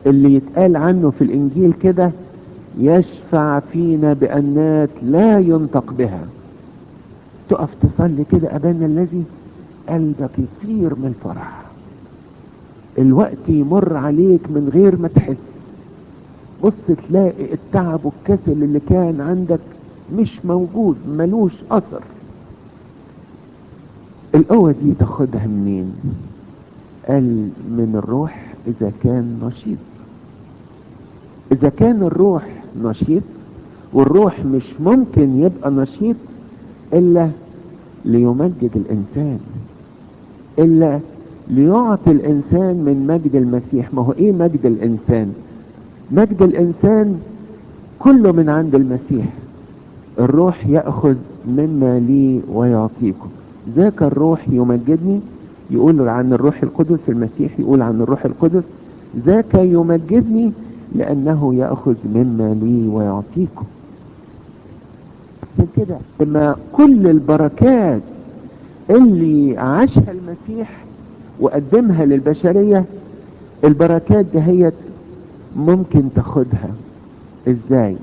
اللي يتقال عنه في الانجيل كده يشفع فينا بأنات لا ينطق بها تقف تصلي كده أبانا الذي قلبك يطير من الفرح الوقت يمر عليك من غير ما تحس بص تلاقي التعب والكسل اللي كان عندك مش موجود ملوش أثر القوة دي تاخدها منين قال من الروح إذا كان نشيط إذا كان الروح نشيط والروح مش ممكن يبقى نشيط إلا ليمجد الإنسان إلا ليعطي الإنسان من مجد المسيح ما هو إيه مجد الإنسان مجد الإنسان كله من عند المسيح الروح يأخذ مما لي ويعطيكم ذاك الروح يمجدني يقول عن الروح القدس المسيح يقول عن الروح القدس ذاك يمجدني لأنه يأخذ مما لي ويعطيكم عشان كده لما كل البركات اللي عاشها المسيح وقدمها للبشرية البركات دهيت ممكن تاخدها ازاي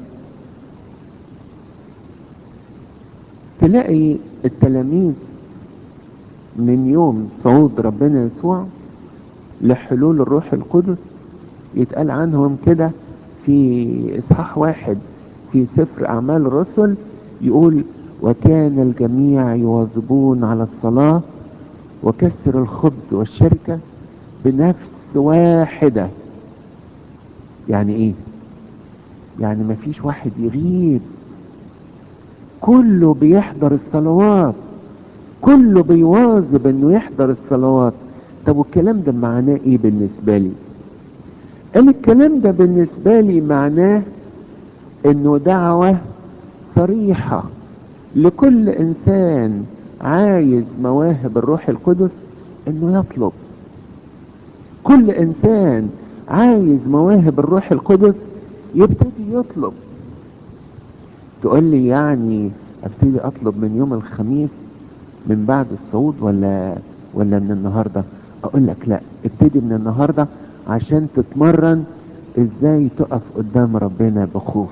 تلاقي التلاميذ من يوم صعود ربنا يسوع لحلول الروح القدس يتقال عنهم كده في اصحاح واحد في سفر اعمال الرسل يقول وكان الجميع يواظبون على الصلاة وكسر الخبز والشركة بنفس واحدة يعني ايه يعني ما فيش واحد يغيب كله بيحضر الصلوات كله بيواظب انه يحضر الصلوات طب والكلام ده معناه ايه بالنسبة لي قال الكلام ده بالنسبة لي معناه انه دعوة صريحة لكل انسان عايز مواهب الروح القدس انه يطلب كل انسان عايز مواهب الروح القدس يبتدي يطلب تقول لي يعني ابتدي اطلب من يوم الخميس من بعد الصعود ولا ولا من النهارده اقول لك لا ابتدي من النهارده عشان تتمرن ازاي تقف قدام ربنا بخوف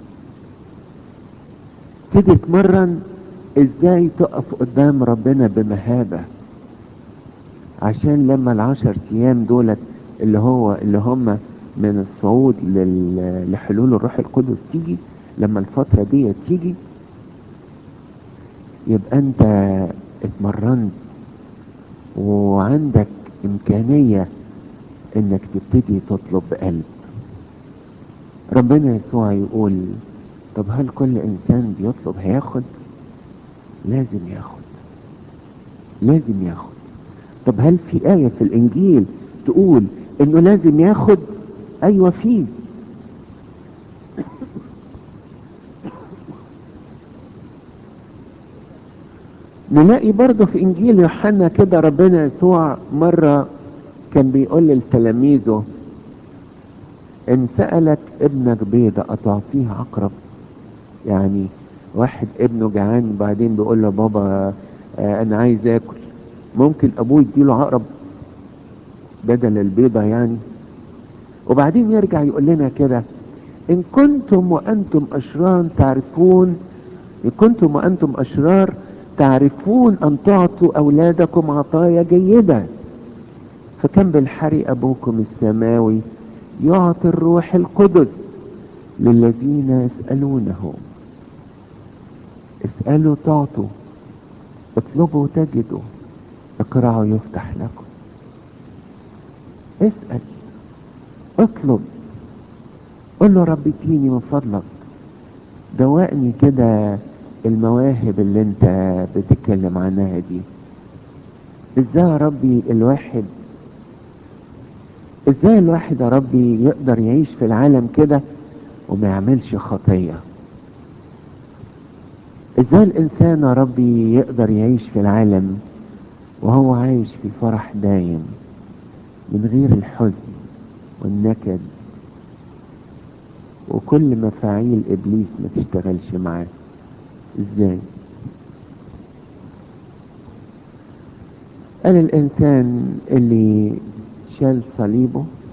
ابتدي تتمرن ازاي تقف قدام ربنا بمهابة عشان لما العشر ايام دولت اللي هو اللي هم من الصعود لل- لحلول الروح القدس تيجي لما الفترة دي تيجي يبقى انت اتمرنت وعندك امكانية انك تبتدي تطلب بقلب ربنا يسوع يقول طب هل كل انسان بيطلب هياخد لازم ياخد لازم ياخد طب هل في آية في الإنجيل تقول إنه لازم ياخد أيوة فيه نلاقي برضه في إنجيل يوحنا كده ربنا يسوع مرة كان بيقول لتلاميذه إن سألك ابنك بيضة أتعطيه عقرب يعني واحد ابنه جعان بعدين بيقول له بابا آه انا عايز اكل ممكن ابوه يديله عقرب بدل البيضة يعني وبعدين يرجع يقول لنا كده ان كنتم وانتم اشرار تعرفون ان كنتم وانتم اشرار تعرفون ان تعطوا اولادكم عطايا جيدة فكم بالحري ابوكم السماوي يعطي الروح القدس للذين يسألونه اسألوا تعطوا اطلبوا تجدوا اقرعوا يفتح لكم اسأل اطلب قل له رب اديني من فضلك دوقني كده المواهب اللي انت بتتكلم عنها دي ازاي يا ربي الواحد ازاي الواحد يا ربي يقدر يعيش في العالم كده وما يعملش خطيه ازاي الانسان يا ربي يقدر يعيش في العالم وهو عايش في فرح دايم من غير الحزن والنكد وكل مفاعيل ابليس ما تشتغلش معاه ازاي قال الانسان اللي شال صليبه